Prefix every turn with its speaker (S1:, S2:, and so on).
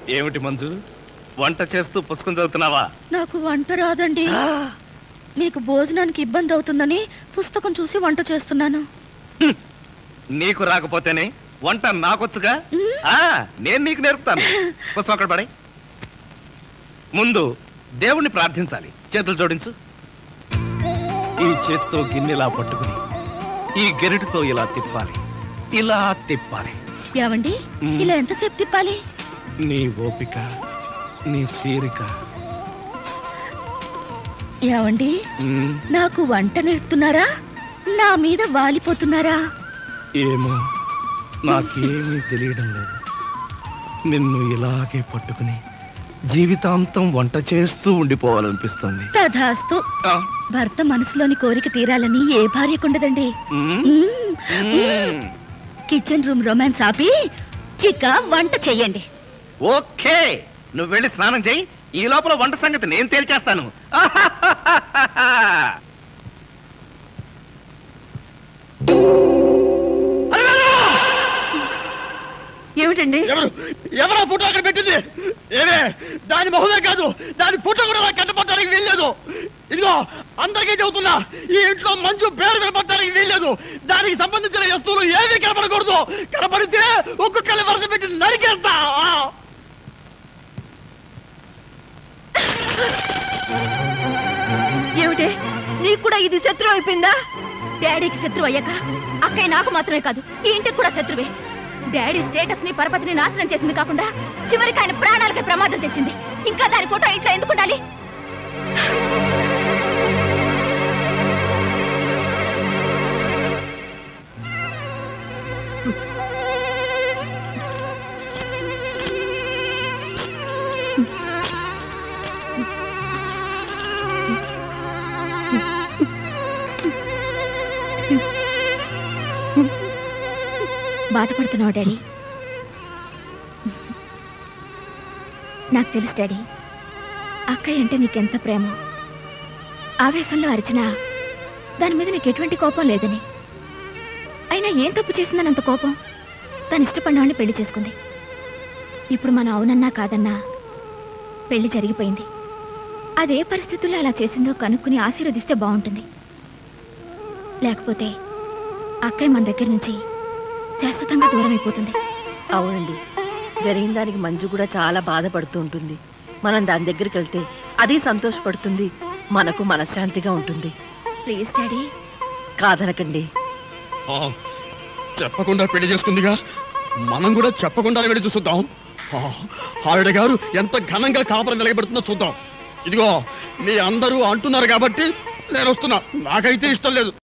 S1: ఏమిటి మంజు వంట చేస్తూ పుస్తకం చదువుతున్నావా
S2: నాకు వంట రాదండి మీకు భోజనానికి ఇబ్బంది అవుతుందని పుస్తకం చూసి వంట చేస్తున్నాను
S1: నీకు రాకపోతేనే వంట నాకొచ్చుగా
S2: మ్.
S1: ఆ, నేను నీకు నేర్పుతాను పుస్తకం అక్కడ పడే ముందు దేవుణ్ణి ప్రార్థించాలి చేతులు జోడించు ఈ చేత్తో గిన్నెలా పట్టుకుని ఈ గెరిటితో ఇలా తిప్పాలి ఇలా తిప్పాలి
S2: ఏవండి
S1: మ్.
S2: ఇలా ఎంతసేపు తిప్పాలి
S1: నీ ఓపిక నీ తీరిక
S2: ఏవండి
S1: మ్,
S2: నాకు వంట నేర్పుతున్నారా నా మీద వాలిపోతున్నారా
S1: ఏమో నాకేమీ తెలియడం లేదు నిన్ను ఇలాగే పట్టుకుని జీవితాంతం వంట చేస్తూ ఉండిపోవాలనిపిస్తుంది
S2: తధాస్తు
S1: ఆ,
S2: భర్త మనసులోని కోరిక తీరాలని ఏ భార్యకుండదండి
S1: మ్,
S2: మ్మ్.
S1: మ్.
S2: కిచెన్ రూమ్ రొమాన్స్ ఆపి ఇక వంట చెయ్యండి
S1: ఓకే నువ్వు వెళ్ళి స్నానం చేయి ఈ లోపల వంట సంగతి నేను తేల్చేస్తాను
S2: ఏమిటండి
S3: ఎవరు ఎవరా ఫోటో అక్కడ పెట్టింది ఏమే దాని మొహమే కాదు దాని ఫోటో కూడా నాకు కట్టపడటానికి వీల్లేదు ఇదిగో అందరికీ చెబుతున్నా ఈ ఇంట్లో మంచు పేరు వినపడటానికి వీల్లేదు దానికి సంబంధించిన వస్తువులు ఏమీ కనపడకూడదు కనపడితే ఒక్కొక్కరి వరుస పెట్టి నరికేస్తా ఆ!
S2: ఏమిటి నీకు కూడా ఇది శత్రువు అయిపోయిందా డాడీకి శత్రువు అయ్యాక అక్కయ్య నాకు మాత్రమే కాదు ఈ ఇంటికి కూడా శత్రువే డాడీ స్టేటస్ ని పరపతిని నాశనం చేసింది కాకుండా చివరికి ఆయన ప్రాణాలకి ప్రమాదం తెచ్చింది ఇంకా దాని ఫోటో ఇంట్లో ఎందుకు ఉండాలి బాధపడుతున్నావు డాడీ నాకు తెలుసు డాడీ అక్కయ్య అంటే నీకెంత ప్రేమ ఆవేశంలో అరిచినా దాని మీద నీకు ఎటువంటి కోపం లేదని అయినా ఏం తప్పు చేసిందని అంత కోపం తను ఇష్టపడిన వాడిని పెళ్లి చేసుకుంది ఇప్పుడు మనం అవునన్నా కాదన్నా పెళ్లి జరిగిపోయింది అదే పరిస్థితుల్లో అలా చేసిందో కనుక్కుని ఆశీర్వదిస్తే బాగుంటుంది లేకపోతే అక్కయ్య మన దగ్గర నుంచి శాశ్వతంగా దూరం అయిపోతుంది
S4: అవునండి జరిగిన దానికి మంజు కూడా చాలా బాధపడుతూ ఉంటుంది మనం దాని దగ్గరికి వెళ్తే అది సంతోషపడుతుంది మనకు మనశ్శాంతిగా ఉంటుంది
S2: ప్లీజ్ డాడీ
S4: కాదనకండి
S3: ఆ, చెప్పకుండా పెళ్లి చేసుకుందిగా మనం కూడా చెప్పకుండా వెళ్ళి చూసుద్దాం ఆ, ఆవిడ గారు ఎంత ఘనంగా కాపురం నిలబెడుతుందో చూద్దాం ఇదిగో మీ అందరూ అంటున్నారు కాబట్టి నేను వస్తున్నా నాకైతే ఇష్టం లేదు